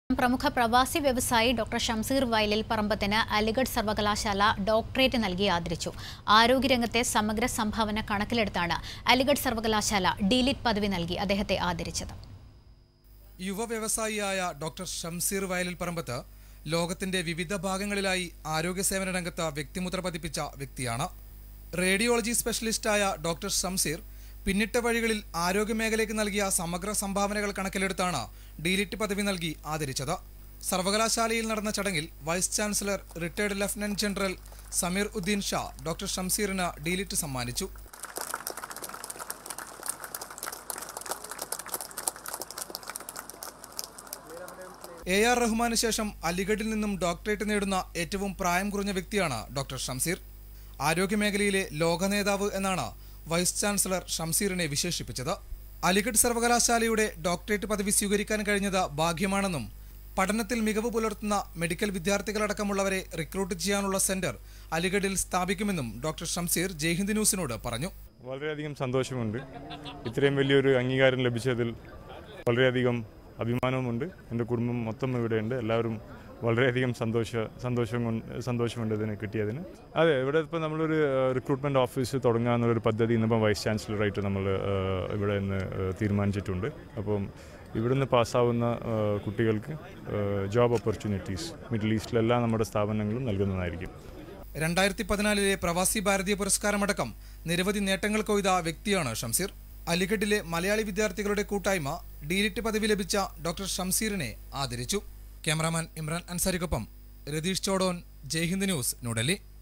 പ്രമുഖ പ്രവാസി വ്യവസായി ഡോക്ടർ ഷംസീർ വയലിൽ പറമ്പത്തിന് അലിഗഡ് സർവകലാശാല ഡോക്ടറേറ്റ് നൽകി ആദരിച്ചു ആരോഗ്യരംഗത്തെ സമഗ്ര സംഭാവന കണക്കിലെടുത്താണ് അലിഗഡ് സർവകലാശാല ഡിലിറ്റ് പദവി നൽകി അദ്ദേഹത്തെ ആദരിച്ചത് യുവ വ്യവസായിയായ ഡോക്ടർ ഷംസീർ വയലിൽ പറമ്പത്ത് ലോകത്തിന്റെ വിവിധ ഭാഗങ്ങളിലായി ആരോഗ്യ സേവന രംഗത്ത് വ്യക്തിമുദ്ര പതിപ്പിച്ച വ്യക്തിയാണ് റേഡിയോളജി സ്പെഷ്യലിസ്റ്റായ ഡോക്ടർ ഷംസീർ പിന്നിട്ട വഴികളിൽ ആരോഗ്യമേഖലയ്ക്ക് നൽകിയ സമഗ്ര സംഭാവനകൾ കണക്കിലെടുത്താണ് ഡിലിറ്റ് പദവി നൽകി ആദരിച്ചത് സർവകലാശാലയിൽ നടന്ന ചടങ്ങിൽ vice chancellor retired lieutenant general Sameer Uddin Shah doctor ഷംസീറിന് ഡിലിറ്റ് സമ്മാനിച്ചു എ ആർ റഹ്മാന് ശേഷം അലിഗഡിൽ നിന്നും ഡോക്ടറേറ്റ് നേടുന്ന ഏറ്റവും പ്രായം കുറഞ്ഞ വ്യക്തിയാണ് ഡോക്ടർ ഷംസീർ ആരോഗ്യമേഖലയിലെ ലോക നേതാവ് എന്നാണ് വൈസ് ചാൻസലർ ഷംസീറിനെ വിശേഷിപ്പിച്ചത് അലിഗഡ് സർവകലാശാലയുടെ ഡോക്ടറേറ്റ് പദവി സ്വീകരിക്കാൻ കഴിഞ്ഞത് ഭാഗ്യമാണെന്നും പഠനത്തിൽ മികവ് പുലർത്തുന്ന മെഡിക്കൽ വിദ്യാർത്ഥികളടക്കമുള്ളവരെ റിക്രൂട്ട് ചെയ്യാനുള്ള സെന്റർ അലിഗഡിൽ സ്ഥാപിക്കുമെന്നും ഡോക്ടർ ഷംസീർ ജയ്ഹിന്ദ് ന്യൂസിനോട് പറഞ്ഞു വളരെയധികം സന്തോഷമുണ്ട് ഇത്രയും വലിയൊരു അംഗീകാരം ലഭിച്ചതിൽ വളരെയധികം അഭിമാനവുമുണ്ട് എൻ്റെ കുടുംബം മൊത്തം ഇവിടെയുണ്ട് എല്ലാവരും വളരെയധികം സന്തോഷ സന്തോഷം കൊണ്ട് സന്തോഷമുണ്ട് ഇതിന് കിട്ടിയതിന് അതെ ഇവിടെ ഇപ്പോൾ നമ്മളൊരു റിക്രൂട്ട്മെൻറ്റ് ഓഫീസ് തുടങ്ങുക എന്നുള്ളൊരു പദ്ധതി ഇന്നിപ്പം വൈസ് ചാൻസലറായിട്ട് നമ്മൾ ഇവിടെ നിന്ന് തീരുമാനിച്ചിട്ടുണ്ട് അപ്പം ഇവിടുന്ന് പാസ്സാവുന്ന കുട്ടികൾക്ക് ജോബ് ഓപ്പർച്യൂണിറ്റീസ് മിഡിൽ ഈസ്റ്റിലെല്ലാം നമ്മുടെ സ്ഥാപനങ്ങളും നൽകുന്നതായിരിക്കും രണ്ടായിരത്തി പതിനാലിലെ പ്രവാസി ഭാരതീയ പുരസ്കാരമടക്കം നിരവധി നേട്ടങ്ങൾ കൊയ്ത വ്യക്തിയാണ് ഷംസീർ അലിഗഡിലെ മലയാളി വിദ്യാർത്ഥികളുടെ കൂട്ടായ്മ ഡിലിറ്റ് പദവി ലഭിച്ച ഡോക്ടർ ഷംസീറിനെ ആദരിച്ചു ക്യാമറാമാൻ ഇമ്രാൻ അൻസാരിക്കൊപ്പം രതീഷ് ചോഡോൻ ജയ്ഹിന്ദ് ന്യൂസ് ന്യൂഡൽഹി